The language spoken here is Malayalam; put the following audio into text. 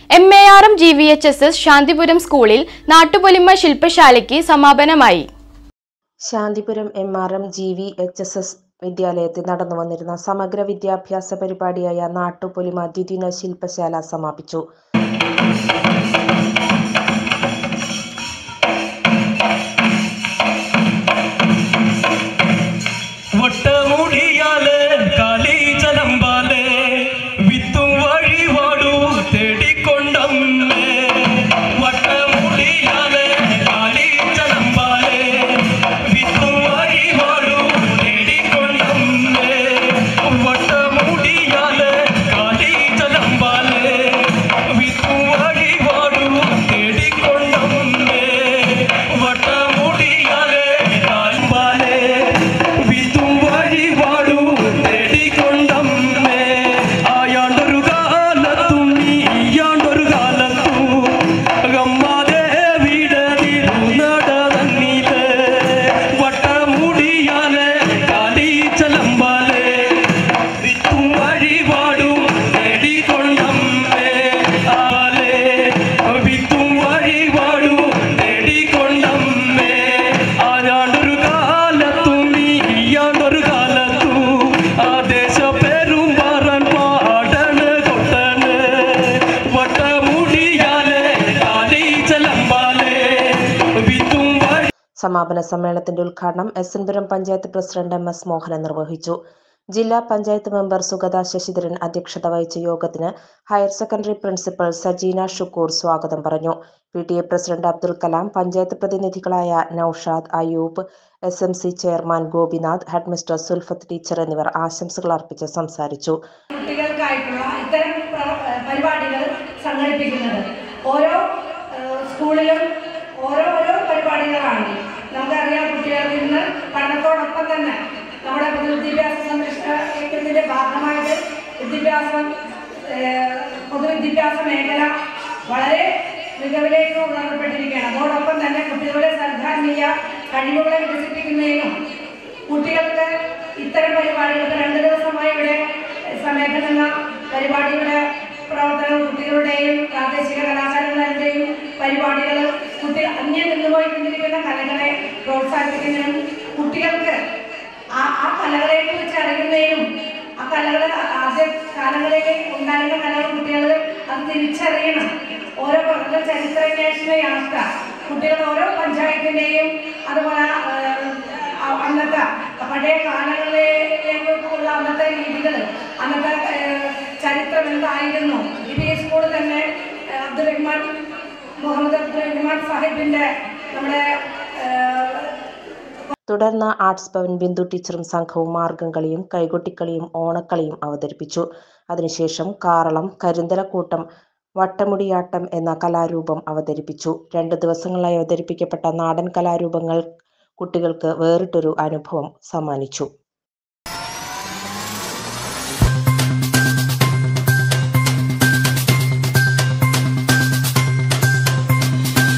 M A R M G V H S S Shanthipuram സ്കൂളിൽ നാട്ടുപൊലിമ ശില്പശാലയ്ക്ക് സമാപനമായി Shanthipuram M R M G V H S S വിദ്യാലയത്തിൽ നടന്നു വന്നിരുന്ന സമഗ്ര വിദ്യാഭ്യാസ പരിപാടിയായ നാട്ടുപൊലിമ ദ്വിദിന ശില്പശാല സമാപിച്ചു വട്ടമുടിയാലെ കാലി ചലമ്പാലെ വിത്തും വഴിപാടു തേടിക്കൊണ്ടമ്മേ വട്ടമുടിയാലെ കാലി ചലമ്പാലെ വിത്തും വഴിപാടു തേടിക്കൊണ്ടമ്മേ വട്ടമുടിയാലെ കാലി ചലമ്പാലെ വിത്തും വഴിപാടു തേടിക്കൊണ്ടമ്മേ വട്ടമുടിയാലെ കാൽമ്പാലെ വിത്തും വഴിപാടു തേടിക്കൊണ്ടമ്മേ ആയാണ്ടൊരു കാലത്തും നീയാണ്ടൊരു കാലത്തും ഗമ്മാതെ വീടതിരു നടന്നിത് വട്ടമുടിയാലെ കാലീച്ചലമ്പാലെ വിത്തും വഴിപാടും തേടിക്കൊണ്ടമ്മേ ആലെ വിത്തും വഴിപാടും തേടിക്കൊണ്ടമ്മേ ആരാണ്ടൊരു കാലത്തും നീയാണ്ടൊരു കാലത്തും ആ ദേശ പേരും പറൻ പാടണ് കൊട്ടണ് വട്ടമുടിയാലെ കാലീച്ചലമ്പാലെ വിത്തും വഴി സമാപന സമ്മേളനത്തിന്റെ ഉദ്ഘാടനം എസ് എൻപുരം panchayat president M S Mohanan നിർവഹിച്ചു ജില്ലാ പഞ്ചായത്ത് മെമ്പർ സുഗത ശശിധരൻ അധ്യക്ഷത വഹിച്ച യോഗത്തിന് higher secondary principal Sajeena Shukoor സ്വാഗതം പറഞ്ഞു P T A president Abdul Kalam panchayat പ്രതിനിധികളായ Noushad Ayoob S M C chairman Gopinath headmistress Sulfath teacher എന്നിവർ ആശംസകൾ അർപ്പിച്ച് സംസാരിച്ചു കുട്ടികൾക്കായിട്ടുള്ള ഇത്തരം പ്ര- പരിപാടികൾ സംഘടിപ്പിക്കുന്നത് ഓരോ ഏഹ്, സ്കൂളിലും ഓരോ ഓരോ പരിപാടികളാണ് നമുക്കറിയാം കുട്ടികൾക്ക് ഇന്ന് പഠനത്തോടൊപ്പം തന്നെ നമ്മുടെ പൊതുവിദ്യാഭ്യാസ സംരക്ഷണ യജ്ഞത്തിന്റെ ഭാഗമായിട്ട് വിദ്യാഭ്യാസം ഏഹ്, പൊതുവിദ്യാഭ്യാസ മേഖല വളരെ മികവിലേക്ക് ഉണർത്തപ്പെട്ടിരിക്കുകയാണ് അതോടൊപ്പം തന്നെ കുട്ടികളുടെ സർഗാത്മീയ കഴിവുകളെ വികസിപ്പിക്കുന്നതിനും കുട്ടികൾക്ക് ഇത്തരം പരിപാടികൾക്ക് രണ്ട് ദിവസമായി ഇവിടെ സമയത്ത് എന്ന പരിപാടിയുടെ പ്രവർത്തനം കുട്ടികളുടെയും പ്രാദേശിക കലാകാരന്മാരുടെയും പരിപാടികൾ കുട്ടി അന്യം നിന്നുപോയിക്കൊണ്ടിരിക്കുന്ന കലകളെ പ്രോത്സാഹിപ്പിക്കുന്നതിനും കുട്ടികൾക്ക് ആ ആ കലകളെ കുറിച്ച് അറിയുന്നതിനും ആ കലകൾ ആദ്യ കാലങ്ങളിൽ ഉണ്ടായിരുന്ന കലകൾ കുട്ടികൾ അത് തിരിച്ചറിയണം ഓരോ പ്രകൃത ചരിത്രാന്വേഷണ യാത്ര കുട്ടികൾ ഓരോ പഞ്ചായത്തിൻ്റെയും അതുപോലെ ആ, അന്നത്തെ പഴയ കാലങ്ങളിലേക്കുള്ള അന്നത്തെ രീതികൾ അന്നത്തെ ഏഹ്, ചരിത്രം എന്തായിരുന്നു ഇത് ഈ സ്കൂൾ തന്നെ ഏഹ്, അബ്ദുൾ റഹ്മാൻ മുഹമ്മദ് അബ്ദുൾ റഹ്മാൻ സാഹിബിൻ്റെ നമ്മുടെ ഏഹ്, തുടർന്ന് ആർട്സ് ഭവൻ ബിന്ദു ടീച്ചറും സംഘവും മാർഗം കളിയും കൈകൊട്ടിക്കളിയും ഓണക്കളിയും അവതരിപ്പിച്ചു അതിനുശേഷം കാറളം കരിന്തലക്കൂട്ടം വട്ടമുടിയാട്ടം എന്ന കലാരൂപം അവതരിപ്പിച്ചു രണ്ടു ദിവസങ്ങളായി അവതരിപ്പിക്കപ്പെട്ട നാടൻ കലാരൂപങ്ങൾ കുട്ടികൾക്ക് വേറിട്ടൊരു അനുഭവം സമ്മാനിച്ചു